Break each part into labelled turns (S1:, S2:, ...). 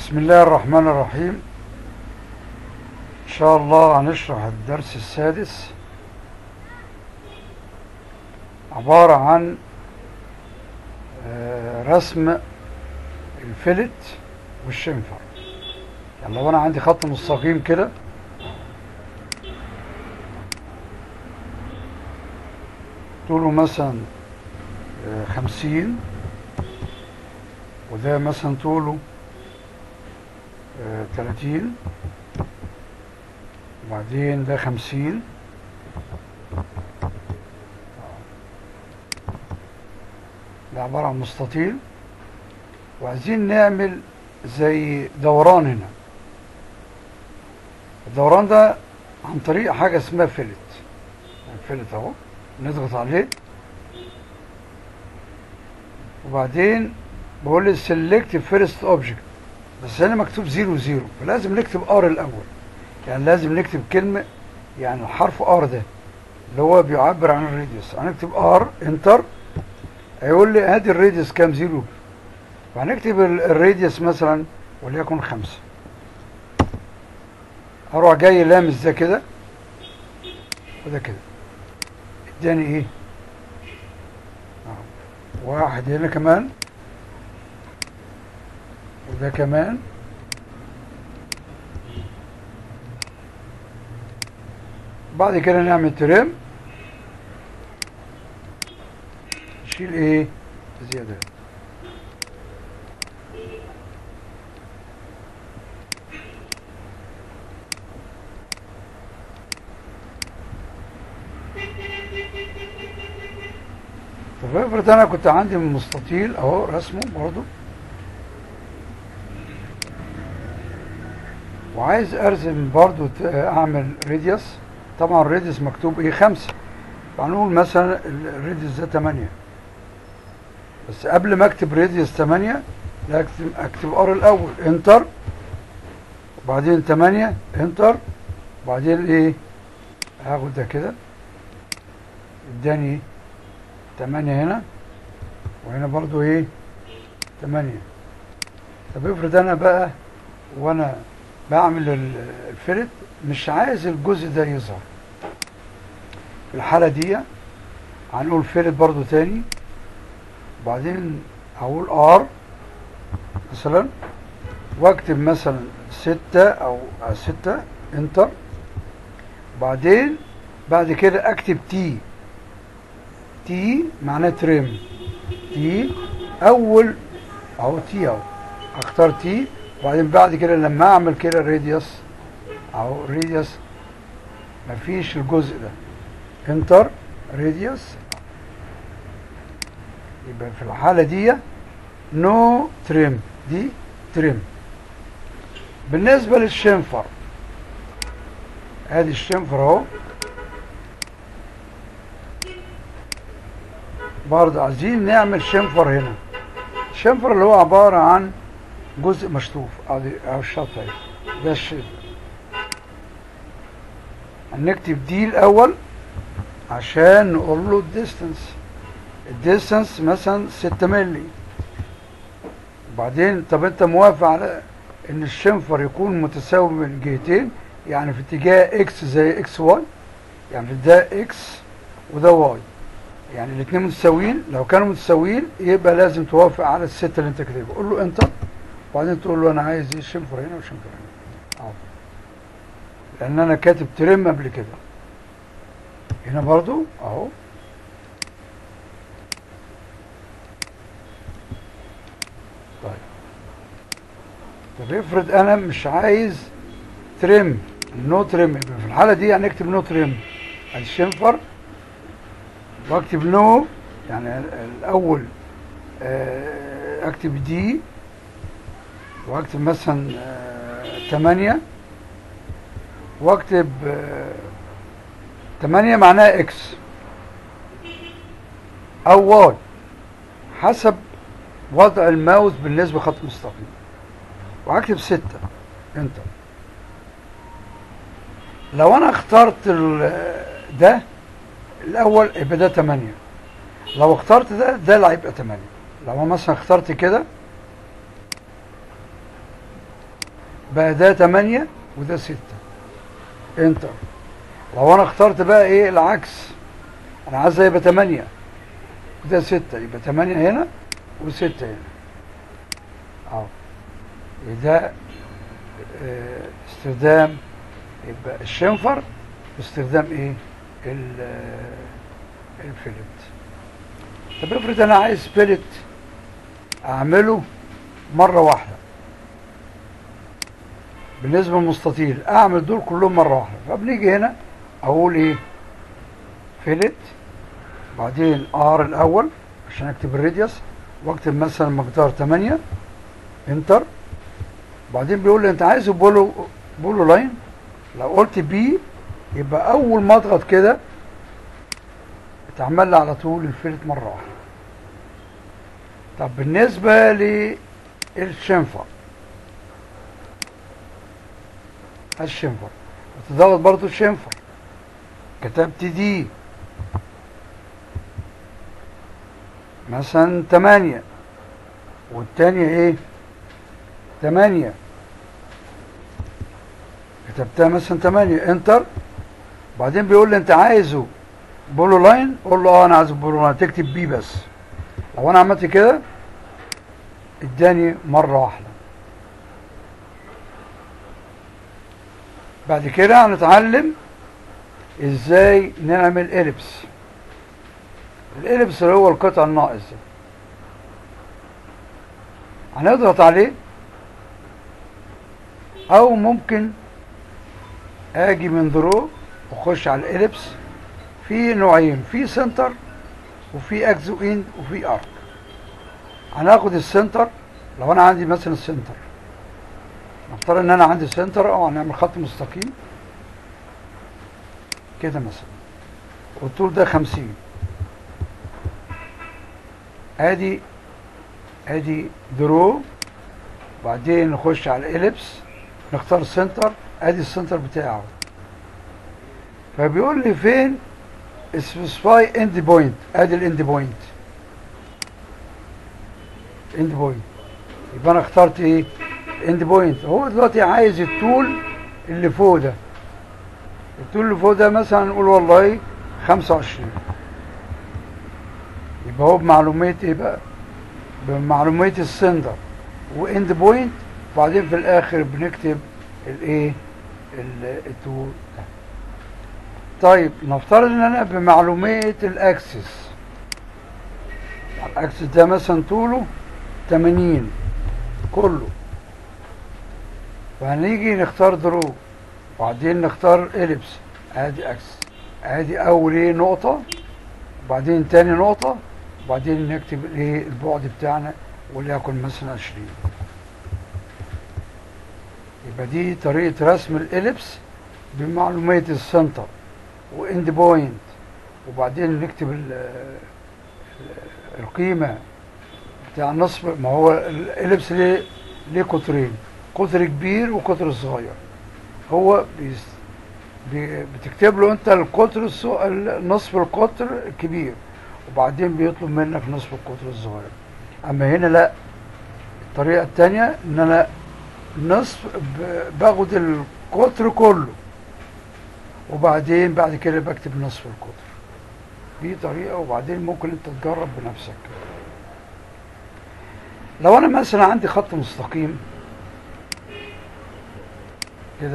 S1: بسم الله الرحمن الرحيم إن شاء الله هنشرح الدرس السادس عبارة عن آه، رسم الفلت والشنفر يعني لو أنا عندي خط مستقيم كده طوله مثلا آه، خمسين وده مثلا طوله آه، تلاتين وبعدين ده خمسين ده عبارة عن مستطيل وعايزين نعمل زي دوران هنا الدوران ده عن طريق حاجة اسمها فلت الفلت اهو نضغط عليه وبعدين بقول لي سيلكت فيرست اوبجكت بس هنا مكتوب زيرو زيرو فلازم نكتب ار الاول يعني لازم نكتب كلمة يعني الحرف ار ده اللي هو بيعبر عن الراديوس هنكتب ار انتر هيقول لي ادي الراديوس كام زيرو فهنكتب ال- الراديوس مثلا وليكن خمسة هروح جاي لامس ده كده وده كده اداني ايه أهو. واحد هنا كمان وده كمان بعد كده نعمل ترم نشيل ايه زيادة طب افرض انا كنت عندي مستطيل اهو رسمه برضو وعايز ارسم برضو ت- اعمل راديوس طبعا الراديوس مكتوب ايه خمسة فهنقول مثلا ال- الراديوس ده تمانية بس قبل ما اكتب راديوس تمانية لا اكتب اكتب ار الاول انتر وبعدين تمانية انتر وبعدين ايه هاخد ده كده اداني تمانية هنا وهنا برضو ايه تمانية طب افرض انا بقى وانا بعمل ال- الفلت مش عايز الجزء ده يظهر في الحالة دي هنقول فلت برضو تاني وبعدين هقول ار مثلا واكتب مثلا ستة او أو ستة انتر بعدين بعد كده اكتب تي تي معناه تريم تي اول اهو تي اهو اختار تي وبعدين بعد كده لما اعمل كده راديوس اهو راديوس مفيش الجزء ده انتر راديوس يبقى في الحالة دي نو تريم دي تريم بالنسبة للشنفر ادي الشنفر اهو برضه عايزين نعمل شنفر هنا الشنفر اللي هو عبارة عن جزء مشطوف او دي- او الشط اهي ده الشيب هنكتب دي الاول عشان نقول له الديستنس الديستنس مثلا 6 مللي وبعدين طب انت موافق على ان الشنفر يكون متساوي من الجهتين يعني في اتجاه اكس زي اكس واي يعني ده اكس وده واي يعني الاثنين متساويين لو كانوا متساويين يبقى لازم توافق على الستة اللي انت كاتبها قول له انتر وبعدين تقول له انا عايز ايه شنفر هنا وشنفر هنا اهو لان انا كاتب ترم قبل كده هنا برضو اهو طيب طب افرض انا مش عايز ترم نو ترم يبقى في الحاله دي هنكتب نو ترم ادي الشنفر واكتب نو يعني ال- الاول آه، اكتب دي واكتب مثلا آه، تمانية واكتب آه، تمانية معناها اكس او واي حسب وضع الماوس بالنسبة لخط مستقيم وهكتب ستة انتر لو انا اخترت ال- ده الاول يبقى ده 8 لو اخترت ده ده اللي هيبقى 8 لو أنا مثلا اخترت كده بقى ده 8 وده 6 انتر لو انا اخترت بقى ايه العكس انا عايزها يبقى 8 وده 6 يبقى 8 هنا و6 هنا اهو ده آه، استخدام يبقى الشنفر باستخدام ايه ال- آه، الفلت طب افرض انا عايز فلت اعمله مره واحده بالنسبه للمستطيل اعمل دول كلهم مره واحده فبنيجي هنا اقول ايه فيلت بعدين ار الاول عشان اكتب الراديوس واكتب مثلا مقدار 8 انتر بعدين بيقول لي انت عايز بولو بولو لاين لو قلت بي يبقى اول ما اضغط كده اتعمل لي على طول الفيلت مره واحده طب بالنسبه للشنفر الشنفر وتضغط برضو الشنفر كتبت دي مثلا تمانية والتانية ايه تمانية كتبتها مثلا تمانية انتر بعدين بيقول لي انت عايزه بولو لاين قول له اه انا عايزه بولو لاين تكتب بي بس لو انا عملت كده اداني مرة واحدة بعد كده هنتعلم ازاي نعمل اليبس الاليبس اللي هو القطع الناقص ده هنضغط عليه او ممكن اجي من درو واخش على الاليبس في نوعين في سنتر وفي اكزو اند وفي ارك هناخد السنتر لو انا عندي مثلا السنتر نفترض ان انا عندي سنتر او هنعمل خط مستقيم كده مثلا والطول ده خمسين ادي ادي درو بعدين نخش على الاليبس نختار السنتر ادي السنتر بتاعه فبيقول لي فين سبيسيفاي اند بوينت ادي الاند بوينت اند بوينت يبقى انا اخترت ايه اند بوينت هو دلوقتي عايز الطول اللي فوق ده الطول اللي فوق ده مثلا نقول والله 25 يبقى هو بمعلومات ايه بقى بمعلومات السندر واند بوينت وبعدين في الاخر بنكتب الايه ال- الطول ده طيب نفترض ان انا بمعلومات الاكسس الاكسس ده مثلا طوله 80 كله فهنيجي نختار درو وبعدين نختار اليبس ادي اكسس ادي اول ايه نقطة وبعدين تاني نقطة وبعدين نكتب الايه البعد بتاعنا وليكن مثلا 20 يبقى دي طريقة رسم الاليبس بمعلومات السنتر واند بوينت وبعدين نكتب ال- ال- القيمة بتاع النصب ما هو الاليبس ليه ليه قطرين قطر كبير وقطر صغير هو بيس بي- بتكتب له انت القطر الصو... ال- نصف القطر الكبير وبعدين بيطلب منك نصف القطر الصغير اما هنا لا الطريقة التانية ان انا نصف ب- باخد القطر كله وبعدين بعد كده بكتب نصف القطر دي طريقة وبعدين ممكن انت تجرب بنفسك لو انا مثلا عندي خط مستقيم كده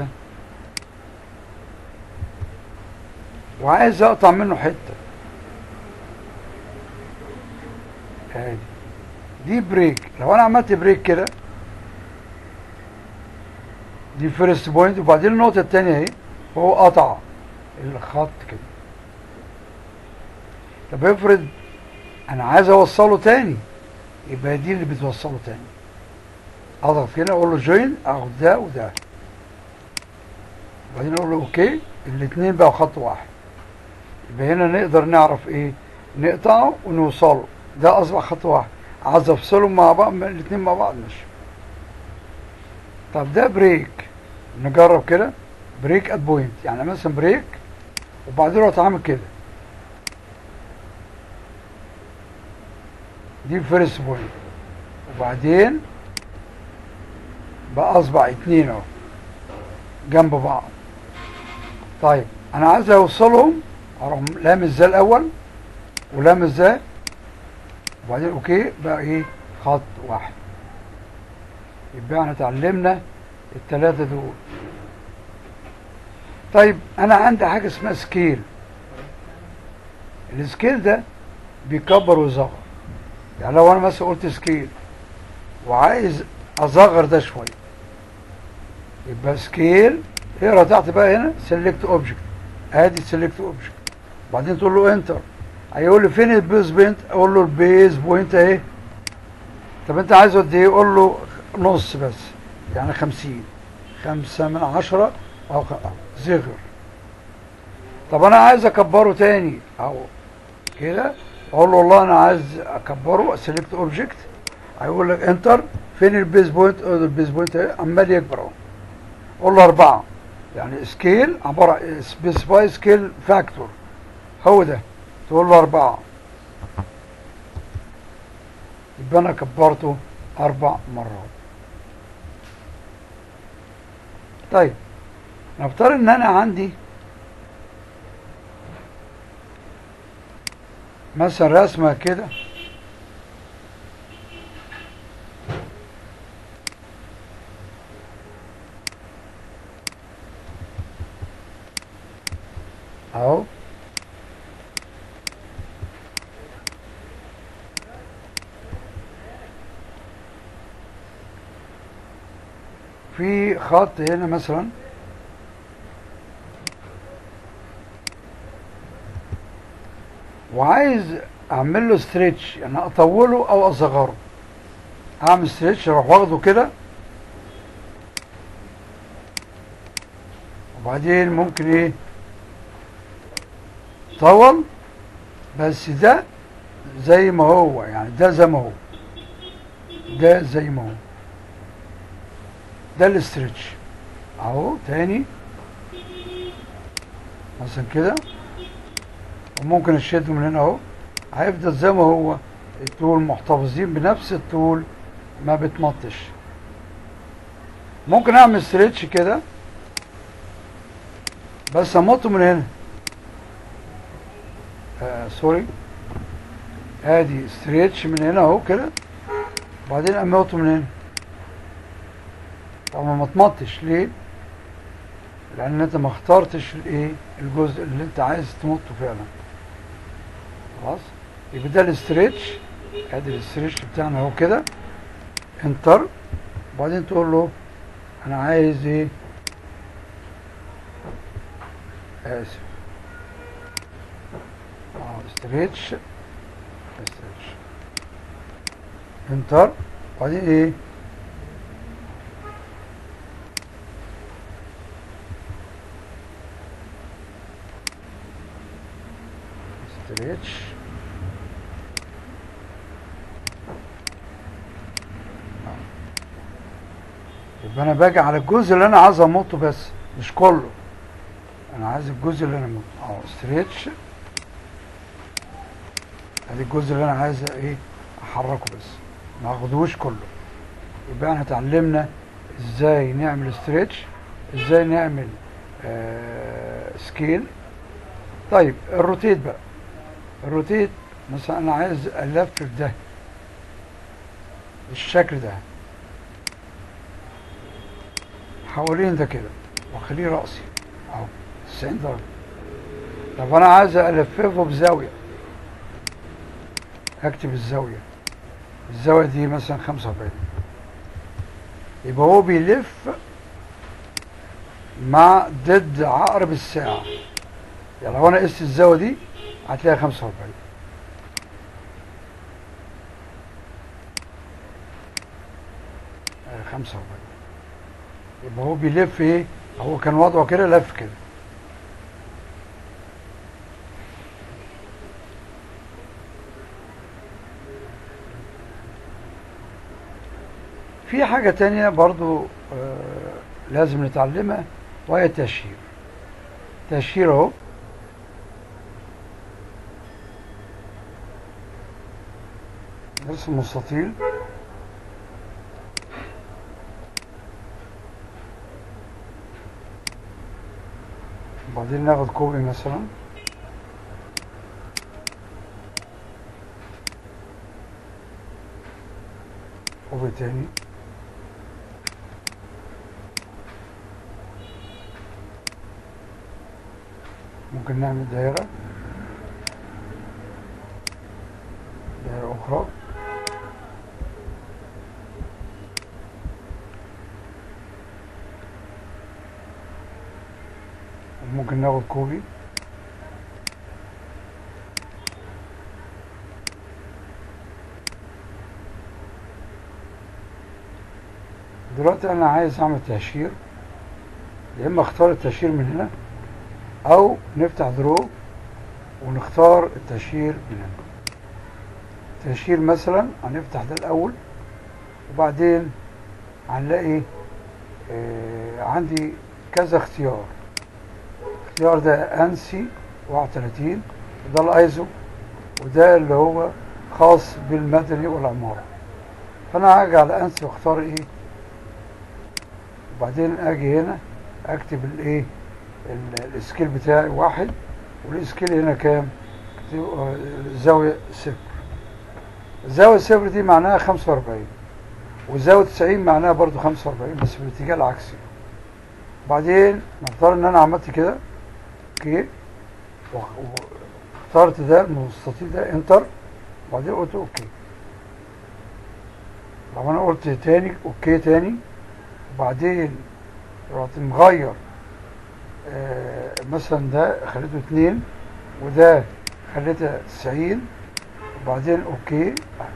S1: وعايز اقطع منه حته ادي دي بريك لو انا عملت بريك كده دي فيرست بوينت وبعدين النقطه الثانيه اهي هو قطع الخط كده طب افرض انا عايز اوصله تاني يبقى دي اللي بتوصله تاني اضغط هنا اقول له جوين اخد ده وده وبعدين اقول له اوكي الاثنين بقوا خط واحد يبقى هنا نقدر نعرف ايه نقطعه ونوصله ده اصبح خط واحد عايز افصلهم مع بعض الاثنين مع بعض مش طب ده بريك نجرب كده بريك ات بوينت يعني مثلا بريك وبعدين اروح عامل كده دي فيرست بوينت وبعدين بقى اصبع اتنين اهو جنب بعض طيب انا عايز اوصلهم اروح لامس ده الاول ولامس ده وبعدين اوكي بقى ايه خط واحد يبقى احنا اتعلمنا الثلاثه دول طيب انا عندي حاجه اسمها سكيل السكيل ده بيكبر ويصغر يعني لو انا مثلا قلت سكيل وعايز اصغر ده شويه يبقى سكيل اقرا تحت بقى هنا سيلكت اوبجكت ادي سيلكت اوبجكت بعدين تقول له انتر هيقول لي فين البيز بوينت اقول له البيز بوينت اهي طب انت عايزه قد ايه اقول له نص بس يعني خمسين خمسة من عشرة او خ- أو صغر طب انا عايز اكبره تاني او كده اقول له والله انا عايز اكبره سيلكت اوبجكت هيقول لك انتر فين البيز بوينت اقول له البيز بوينت اهي عمال يكبر اهو اقول له اربعة يعني سكيل عبارة عن سبيسيفاي سكيل فاكتور هو ده تقول له أربعة يبقى أنا كبرته أربع مرات طيب نفترض إن أنا عندي مثلا رسمة كده أهو في خط هنا مثلا وعايز اعمل له ستريتش يعني اطوله او اصغره اعمل ستريتش اروح واخده كده وبعدين ممكن ايه طول بس ده زي ما هو يعني ده زي ما هو ده زي ما هو ده الاسترتش اهو تاني مثلا كده وممكن اشده من هنا اهو هيفضل زي ما هو الطول محتفظين بنفس الطول ما بتمطش ممكن اعمل ستريتش كده بس امطه من هنا آه سوري ادي ستريتش من هنا اهو كده وبعدين اموته من هنا طبعا ما تمطش ليه لان انت ما اخترتش الايه الجزء اللي انت عايز تمطه فعلا خلاص يبقى ده الاستريتش ادي الاستريتش بتاعنا اهو كده انتر وبعدين تقول له انا عايز ايه اسف اه استريتش استريتش انتر وبعدين ايه ستريتش يبقى انا باجي على الجزء اللي انا عايز امطه بس مش كله انا عايز الجزء اللي انا امطه اهو ستريتش ادي الجزء اللي انا عايز ايه احركه بس ما اخدوش كله يبقى احنا اتعلمنا ازاي نعمل ستريتش ازاي نعمل آه سكيل طيب الروتيت بقى الروتيت مثلا انا عايز الفف ده بالشكل ده حوالين ده كده واخليه راسي اهو 90 درجه طب انا عايز الففه بزاويه اكتب الزاويه الزاويه دي مثلا 45 يبقى هو بيلف مع ضد عقرب الساعه يعني لو انا قست الزاويه دي هتلاقي 45 آه، 45 يبقى هو بيلف ايه هو كان وضعه كده لف كده في حاجة تانية برضو آه لازم نتعلمها وهي التشهير تشهير اهو نرسم مستطيل وبعدين ناخد كوبي مثلا كوبي تاني ممكن نعمل دائرة دائرة أخرى ممكن ناخد كوبي دلوقتي انا عايز اعمل تهشير يا اما اختار التهشير من هنا او نفتح درو ونختار التهشير من هنا تهشير مثلا هنفتح ده الاول وبعدين هنلاقي آه عندي كذا اختيار الاختيار ده انسي 31 وده الايزو وده اللي هو خاص بالمدني والعمارة فانا هاجي على انسي واختار ايه وبعدين اجي هنا اكتب الايه ال- السكيل بتاعي واحد والسكيل هنا كام آه، زاوية صفر الزاوية صفر دي معناها 45 والزاوية 90 معناها برضو 45 بس بالاتجاه العكسي بعدين نفترض ان انا عملت كده اوكي و- واخترت ده المستطيل ده انتر وبعدين قلت اوكي لو انا قلت تاني اوكي تاني وبعدين رحت مغير آه مثلا ده خليته اتنين وده خليته تسعين وبعدين اوكي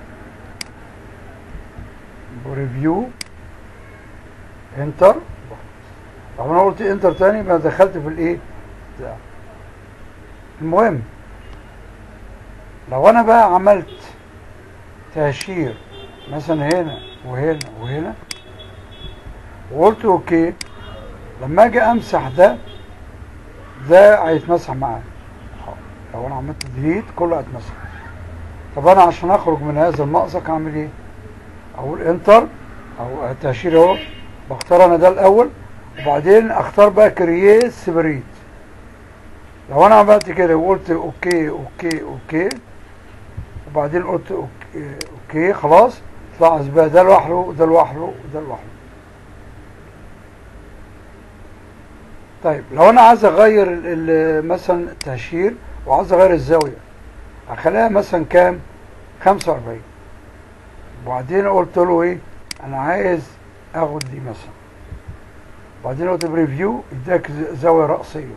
S1: بريفيو انتر لو انا قلت انتر تاني ما دخلت في الايه بتاع. المهم لو انا بقى عملت تهشير مثلا هنا وهنا وهنا وقلت اوكي لما اجي امسح ده ده هيتمسح معايا لو انا عملت ديليت كله هيتمسح طب انا عشان اخرج من هذا المأزق اعمل ايه اقول انتر او تهشير اهو بختار انا ده الاول وبعدين اختار بقى كرييت سيبريت لو انا عملت كده وقلت اوكي اوكي اوكي وبعدين قلت اوكي اوكي خلاص تلاحظ بقى ده لوحده وده لوحده وده لوحده طيب لو انا عايز اغير ال- ال- مثلا التهشير وعايز اغير الزاويه اخليها مثلا كام 45 وبعدين قلت له ايه انا عايز اخد دي مثلا وبعدين قلت بريفيو اداك ز- زاويه رأسيه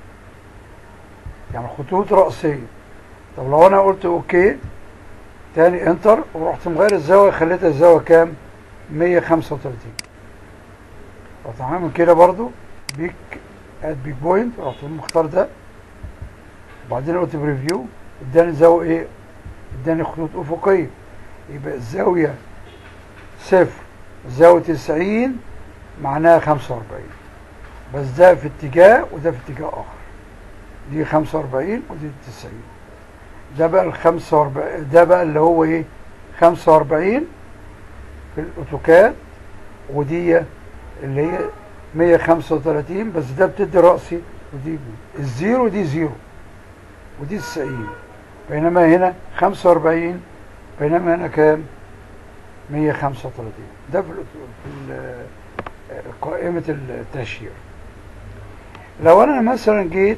S1: يعني خطوط رأسيه طب لو انا قلت اوكي تاني انتر ورحت مغير الزاويه خليتها الزاويه كام 135 رحت عامل كده برضو بيك اد بيك بوينت رحت مختار ده وبعدين قلت بريفيو اداني زاويه ايه اداني خطوط افقيه يبقى الزاويه صفر زاويه 90 معناها 45 بس ده في اتجاه وده في اتجاه اخر دي 45 ودي 90 ده بقى ال 45 ده بقى اللي هو ايه 45 في الاوتوكاد ودي اللي هي 135 بس ده بتدي رأسي ودي بي. الزيرو دي زيرو ودي 90 بينما هنا 45 بينما هنا كام 135 ده في, الأوتو- في ال- قائمة التهشير لو انا مثلا جيت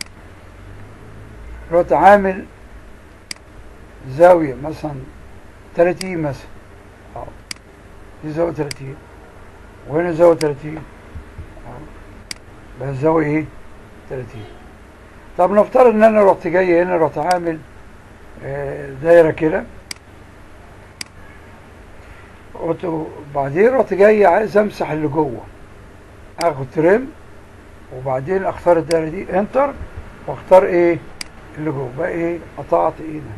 S1: رحت عامل زاوية مثلا 30 مثلا اه دي زاوية 30 وهنا زاوية 30 اه بس زاوية ايه 30 طب نفترض ان انا رحت جاي هنا رحت عامل آه، دايرة كده قلت بعدين رحت جاي عايز امسح اللي جوه اخد تريم وبعدين اختار الدايره دي انتر واختار ايه اللي جوه بقى ايه قطعت ايه ده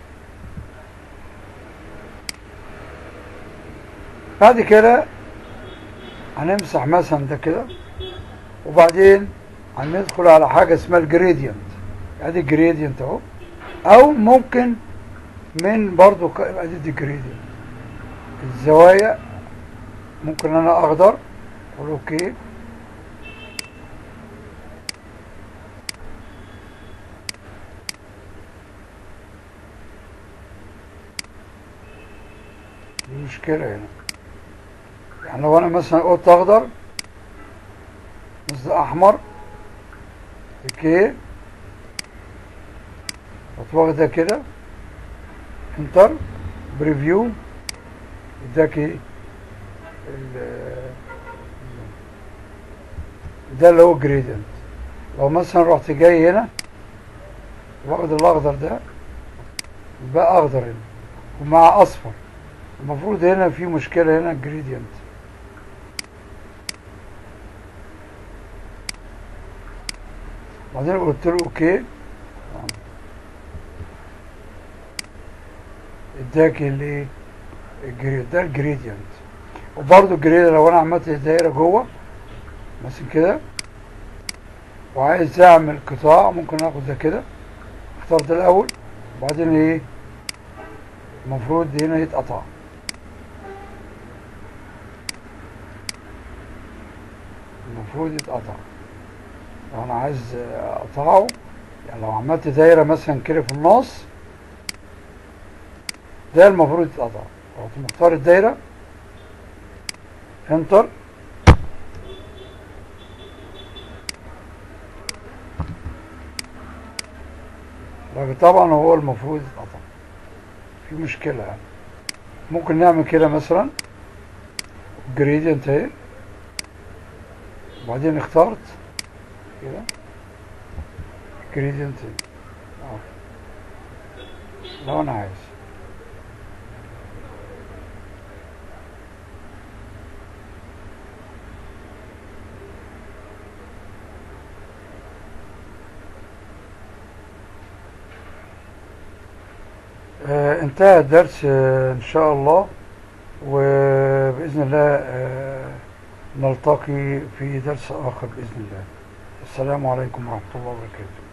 S1: بعد كده هنمسح مثلا ده كده وبعدين هندخل على حاجه اسمها الجريدينت ادي الجريدينت اهو او ممكن من برضو ك- ادي دي الجريدينت الزوايا ممكن انا اقدر اقول اوكي دي مشكلة هنا يعني لو انا مثلا قلت اخضر مثل احمر اوكي واخدها كده انتر بريفيو اداكي ال- ده اللي هو جريدينت لو مثلا رحت جاي هنا واخد الاخضر ده بقى اخضر هنا ومع اصفر المفروض هنا في مشكلة هنا جريدينت بعدين قلت له اوكي اداك الايه الجريد ده الجريدينت وبرضه الجريدينت لو انا عملت دايره جوه مثلا كده وعايز اعمل قطاع ممكن اخد ده كده اختار ده الاول وبعدين ايه المفروض هنا يتقطع المفروض يتقطع لو انا عايز اقطعه يعني لو عملت دايره مثلا كده في النص ده المفروض يتقطع رحت مختار الدايره انتر لكن طبعا هو المفروض يتقطع في مشكله يعني ممكن نعمل كده مثلا جريدينت اهي وبعدين اخترت كده جريدينت لو انا عايز آه انتهى الدرس آه ان شاء الله وباذن الله آه نلتقي في درس اخر باذن الله السلام عليكم ورحمه الله وبركاته